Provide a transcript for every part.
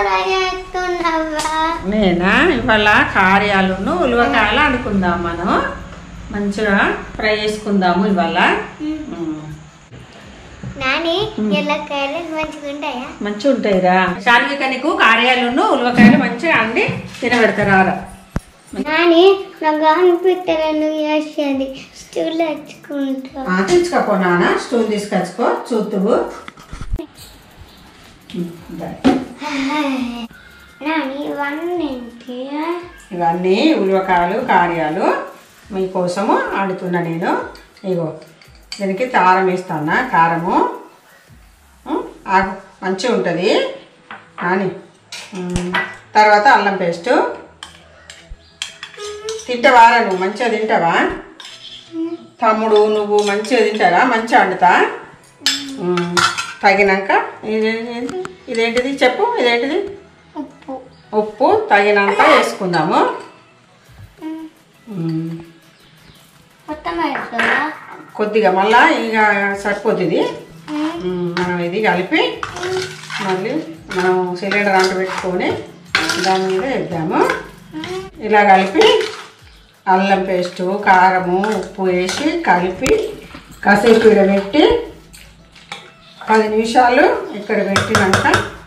కూర చేస్తున్నావా నేనా ఇవాళ కార్యాలను ఉలవకాయలు అనుకుందాం మనం మంచిగా ఫ్రై చేసుకుందాము ఇవాళ ఉమ్. నాని ఎల్లకాయలు మంచిగా ఉంటాయా మంచిగా ఉంటాయిరా శాన్విక నీకు కార్యాలను ఉలవకాయలు మంచిగా అండి తినబెడతారా నాని నాకు అనిపిస్తాను చేసేది స్టూల్ తెచ్చుకుంటా తెచ్చుకోపో నాన్న స్టూల్ తీసుకొచ్చుకో చూద్దువు నాని ఇవన్నీ ఏంటి? ఇవన్నీ ఉలవకాయలు కార్యాలు మీకోసము ఆడుతున్నా నేను ఇగో దీనికి కారం వేస్తానా కారము ఉమ్, ఆకు మంచిగా ఉంటుంది కానీ ఉమ్, తర్వాత అల్లం పేస్టు తింటావా రా నువ్వు మంచిగా తింటావా తమ్ముడు నువ్వు మంచిగా తింటారా మంచిగా వండుతా ఉమ్, తగినాక ఇదేంటి ఇదేంటిది చెప్పు ఇదేంటిది ఉప్పు ఉప్పు తగినంత వేసుకుందాము ఉమ్, మొత్తం వేస్తుందా కొద్దిగా మళ్ళా ఇక సరిపోతుంది ఉమ్, మనం ఇది కలిపి మళ్ళీ మనం సిలిండర్ అంట పెట్టుకొని దాని మీద వేద్దాము ఇలా కలిపి అల్లం పేస్టు కారము ఉప్పు వేసి కలిపి కాసేపు ఇక్కడ పెట్టి పది నిమిషాలు ఇక్కడ పెట్టినాక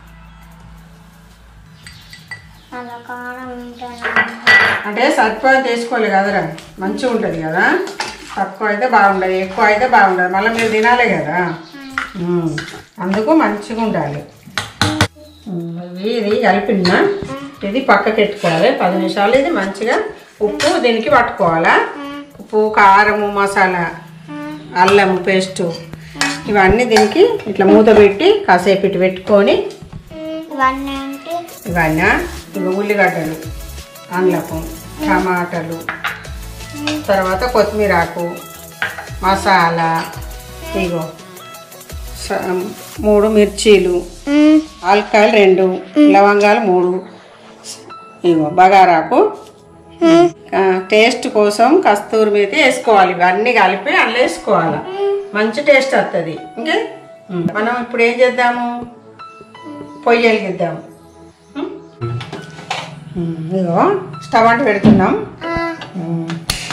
అలా కారం ఉంటాను అంటే సరిపోయి వేసుకోవాలి కదరా మంచిగా ఉంటుంది కదా తక్కువ అయితే బాగుండదు ఎక్కువ అయితే బాగుండదు మళ్ళీ మీరు తినాలి కదా ఉమ్, అందుకు మంచిగా ఉండాలి ఉమ్, ఇది ఇది కలిపినా ఇది పక్కకి పెట్టుకోవాలి పది నిమిషాలు ఇది మంచిగా ఉప్పు దీనికి పట్టుకోవాలా ఉప్పు కారము మసాలా అల్లము పేస్టు ఇవన్నీ దీనికి ఇట్లా మూత పెట్టి కాసేపు ఇటు పెట్టుకొని ఇవన్నీ ఏంటి ఇవన్నీ ఇక ఉల్లిగడ్డలు అండ్లకు టమాటాలు తర్వాత కొత్తిమీర ఆకు మసాలా ఇగో స- మూడు మిర్చీలు ఆల్కాయలు రెండు లవంగాలు మూడు ఇగో బగారాకు ఆ, టేస్ట్ కోసం కస్తూరి మేతి వేసుకోవాలి ఇవన్నీ కలిపి అందులో వేసుకోవాలి మంచి టేస్ట్ వస్తుంది ఇంకే ఉమ్. మనం ఇప్పుడు ఏం చేద్దాము పొయ్యి వెలిగిద్దాము ఉమ్. ఉమ్, ఇగో స్టవ్ అంట పెడుతున్నాం ఉమ్.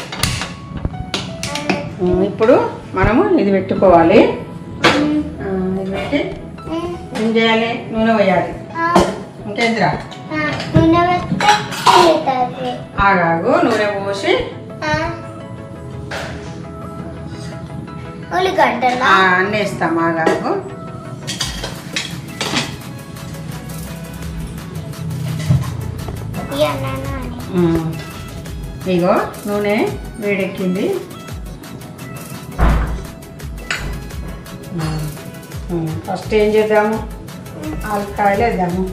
ఉమ్, ఇప్పుడు మనము ఇది పెట్టుకోవాలి ఆ, ఇది పెట్టి ఏం చేయాలి నూనె పోయాలి ఇంకేంద్రా నూనె పెడితే ఉల్లితుంది ఆగాగు నూనె పోసి ఉల్లిగడ్డలా ఆ, అన్నీ వేస్తాం ఆగాగు ఇవన్నా నాని ఉమ్. ఇగో నూనె వేడెక్కింది ఉమ్. ఉమ్, ఫస్ట్ ఏం చేద్దాము ఆలుకాయలు వేద్దాము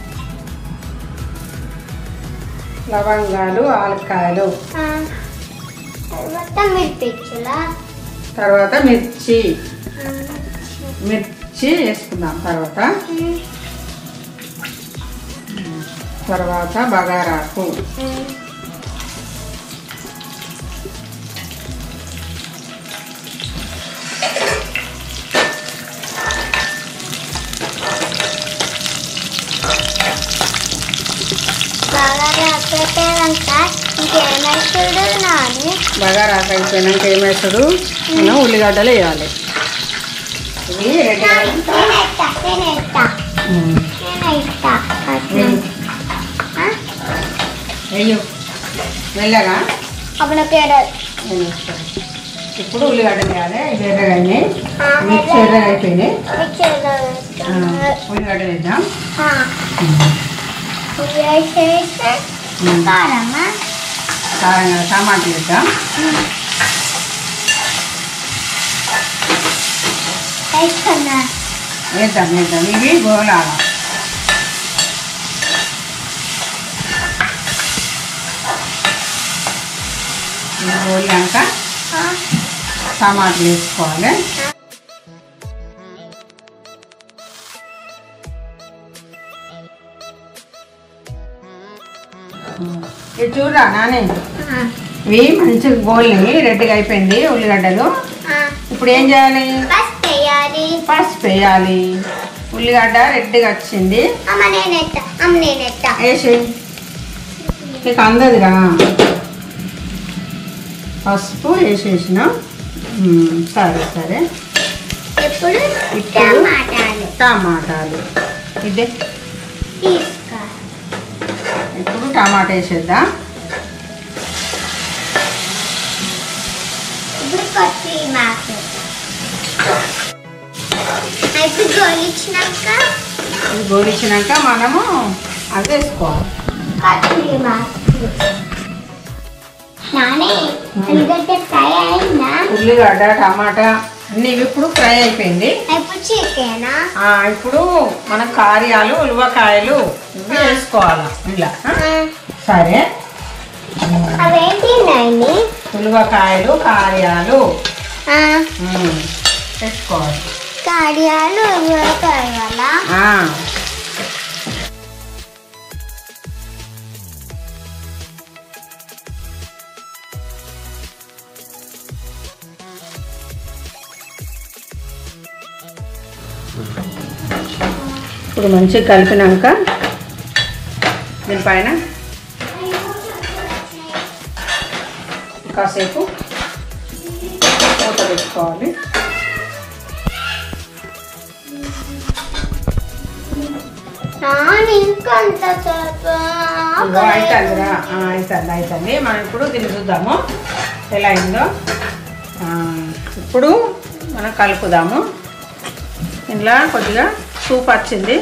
లవంగాలు ఆలుకాయలు ఆ, మొత్తం మిర్పిచ్చులా తర్వాత మిర్చి మిర్చి వేసుకుందాం తర్వాత తర్వాత బగారాకు బాగా రాకపోయాక ఇంకేమైతుడు నాని బగారాకు అయిపోయినాక ఏమేస్తాడు మనం ఉల్లిగడ్డలు వేయాలి ఇది రెడీ అయ్యాక నేనేస్తా నేనేస్తా ఉమ్. నేనేస్తా వెయ్యి. వెయ్యి వెళ్ళగా అప్పుడు పేరు నేను వేస్తాను ఇప్పుడు ఉల్లిగడ్డలు వేయాలి ఇవి ఎర్రగా అయినాయి మిర్చి ఎర్రగా అయిపోయినాయి ఆ, ఉల్లిగడ్డలు వేద్దాం వేసేస్తే ఉమ్. కారమా కారం టమాటాలు వేద్దాం వేసుకున్నా వేద్దాం వేద్దాం ఇవి గోలాల ఇవి గోలాక టమాటాలు వేసుకోవాలి ఇది చూడరా నానే ఇవి మంచిగా గోల్ని రెడ్డిగా అయిపోయింది ఉల్లిగడ్డలు ఇప్పుడు ఏం చేయాలి ఫస్ట్ వేయాలి పసుపు వేయాలి ఉల్లిగడ్డ రెడ్గా వచ్చింది అమ్మ నేనెత్తా అమ్మ నేనెత్తా వేసి నీకు అందదురా పసుపు వేసేసిన ఉమ్, సరే సరే ఇప్పుడు ఇప్పుడు? టమాటాలు టమాటాలు ఇదే తీసుకో ఇప్పుడు టమాటా వేసేద్దాం ఇప్పుడు కొత్తిమీర మాకు ఇప్పుడు గోలిచ్చినాక ఇది గోలిచ్చినాక మనము అది వేసుకోవాలి కొత్తిమీర మాకు నానే ఉల్లిగడ్డ ఫ్రై అయిందా ఉల్లిగడ్డ టమాటా అన్నీ ఇవి ఇప్పుడు ఫ్రై అయిపోయింది ఇప్పుడు చికెనా ఆ, ఇప్పుడు మనం కారియాలు ఉలవకాయలు ఇవి వేసుకోవాలి ఇలా ఆ? సరే అవేంటి నాయని ఉలవకాయలు కారియాలు ఉమ్, వేసుకోవాలి కాడియాలు కావాలా ఆ, ఇప్పుడు మంచిగా కలిపినాక దీనిపైన కాసేపు మూత పెట్టుకోవాలి నాన్న ఇంకొంత సేపు ఇదిగో అవుతుందిరా ఆ, అవుతుంది అవుతుంది మనం ఇప్పుడు దీన్ని చూద్దాము ఎలా అయిందో ఆ, ఇప్పుడు మనం కలుపుదాము ఇంట్లో కొద్దిగా సూప్ వచ్చింది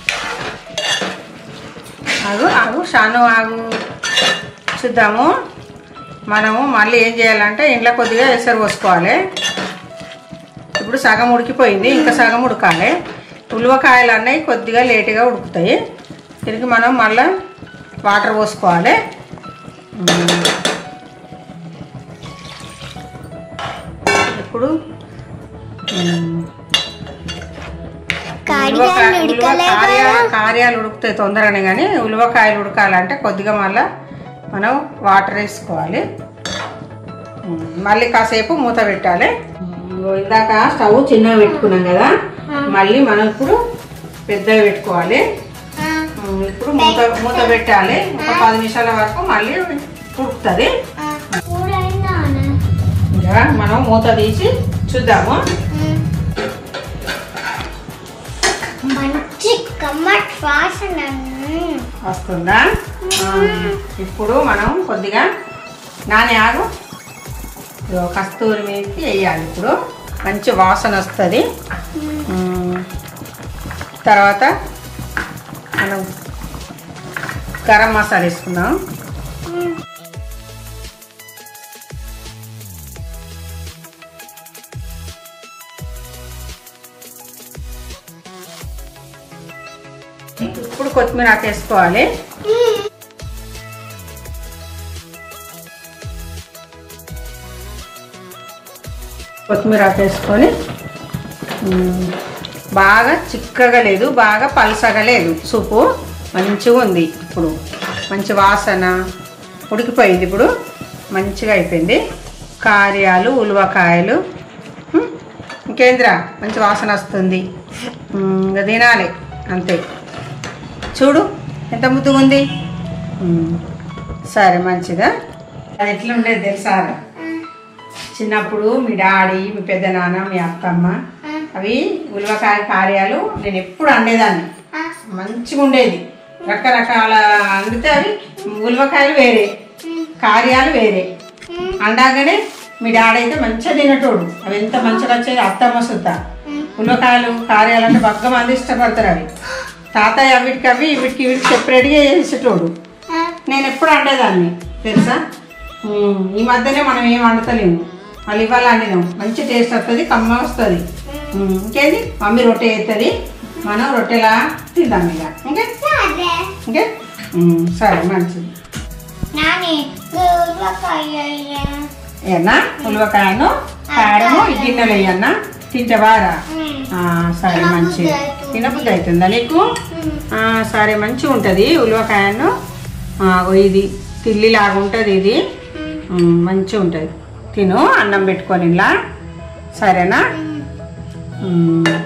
ఆగు ఆగు షాను ఆగు చూద్దాము మనము మళ్ళీ ఏం చేయాలంటే ఇంట్లో కొద్దిగా ఎసరు పోసుకోవాలి ఇప్పుడు సగం ఉడికిపోయింది ఇంకా సగం ఉడకాలి ఉలవకాయలు అన్నవి కొద్దిగా లేటుగా ఉడుకుతాయి తిరిగి మనం మళ్ళీ వాటర్ పోసుకోవాలి ఉమ్. ఇప్పుడు ఉమ్, కాడియాలు ఉలవకాయ- ఉడకలే ఉలవ కార్య- కదా? కార్యాలు ఉడుకుతాయి తొందరగానే కానీ ఉలవకాయలు ఉడకాలంటే కొద్దిగా మళ్ళీ మనం వాటర్ వేసుకోవాలి ఉమ్, మళ్ళీ కాసేపు మూత పెట్టాలి ఉమ్, ఇందాక స్టవ్ చిన్నగా పెట్టుకున్నాం కదా మళ్ళీ మనం ఇప్పుడు పెద్దగా పెట్టుకోవాలి ఆ, ఉమ్, ఇప్పుడు మూత మూత పెట్టాలి ఒక పది నిమిషాల వరకు మళ్ళీ ఉడుకుతుంది ఆ. కూరైందా నాన్న? ఇంకా మనం మూత తీసి చూద్దాము ఉమ్. మంచి కమ్మట్ వాసన ఉమ్. వస్తుందా ఆ, ఇప్పుడు మనం కొద్దిగా నాని ఆగు ఇదిగో కస్తూరి మీదకి వేయాలి ఇప్పుడు మంచి వాసన వస్తుంది ఉమ్, తర్వాత మనం గరం మసాలా వేసుకుందాం ఇప్పుడు కొత్తిమీర ఆకు వేసుకోవాలి కొత్తిమీర ఆకు వేసుకొని ఉమ్, బాగా చిక్కగా లేదు బాగా పలసగా లేదు సూపు మంచిగా ఉంది ఇప్పుడు మంచి వాసన ఉడికిపోయింది ఇప్పుడు మంచిగా అయిపోయింది కార్యాలు ఉలవకాయలు ఉమ్, ఇంకేంద్రా మంచి వాసన వస్తుంది ఉమ్, ఇంకా తినాలి అంతే చూడు ఎంత ముద్దుగా ఉంది ఉమ్, సరే మంచిదా అది ఎట్లా ఉండేది తెలుసా చిన్నప్పుడు మీ డాడీ మీ పెద్ద నాన్న మీ అత్తమ్మ అవి ఉలవకాయ కార్యాలు నేను ఎప్పుడు అండేదాన్ని ఆ, మంచిగా ఉండేది రకరకాల అందితే అవి ఉలవకాయలు వేరే కార్యాలు వేరే అండాగానే మీ డాడీ అయితే మంచిగా తినటోడు అవి ఎంత మంచిగా వచ్చేది అత్తమ్మ సుద్ద ఉలవకాయలు కార్యాలు అంటే బగ్గ మంది ఇష్టపడతారు అవి తాతయ్య వీటికి అవి వీటికి వీటికి సెపరేట్గా చేసేటోడు ఆ. నేను ఎప్పుడు అండేదాన్ని తెలుసా ఉమ్, ఈ మధ్యనే మనం ఏం వండుతలేము మళ్ళీ ఇవాళ వండినాం మంచి టేస్ట్ వస్తుంది కమ్మ వస్తుంది ఇంకేంది మమ్మీ రొట్టె వేస్తుంది మనం రొట్టెలా తిందాం ఇక ఇంకే సరే ఇంకే ఉమ్, సరే మంచిది నాని ఉల్లకాయ ఏనా ఉలవకాయను కారము ఈ గిన్నెలు వేయన్నా తింటవారా ఆ, సరే మంచిది తినబుద్ధి అవుతుందా నీకు ఆ, సరే మంచిగా ఉంటుంది ఉలవకాయను ఆ, ఓ ఇది తిల్లిలాగా ఉంటుంది ఇది ఉమ్, మంచిగా ఉంటుంది తిను అన్నం పెట్టుకొని ఇలా సరేనా ఉమ్,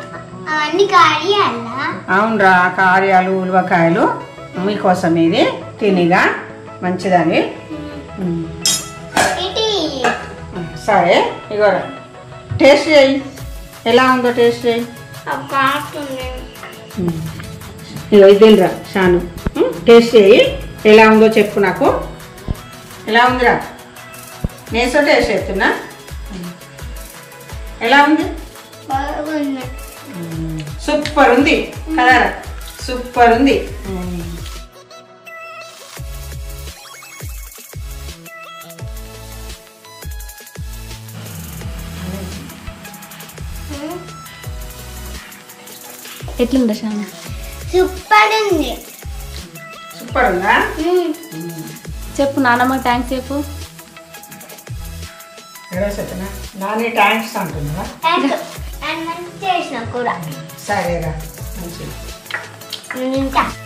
అవన్నీ కాడియాలా అవునరా కార్యాలు ఉలవకాయలు మీకోసం ఇది తినిగా మంచిదని ఉమ్. ఇటీ సరే ఇగోరా టేస్ట్ చేయి ఎలా ఉందో టేస్ట్ చేయి కాస్తుంది ఇగో ఇది తినరా షాను ఉమ్, టేస్ట్ చేయి ఎలా ఉందో చెప్పు నాకు ఎలా ఉందిరా నేసో టేస్ట్ చేస్తున్నా ఉమ్. ఎలా ఉంది బాగుంది సూపర్ ఉంది కదా సూపర్ ఉంది ఉమ్. ఎట్లుందా శానా సూపర్ ఉంది సూపర్ ఉందా చెప్పు నానమ్మ థ్యాంక్స్ చెప్పు ఎలా చెప్పినా నాని థ్యాంక్స్ అంటున్నా థ్యాంక్ అండ్ మంచి చేసిన కూర సరేరా మంచిది నేను తింటా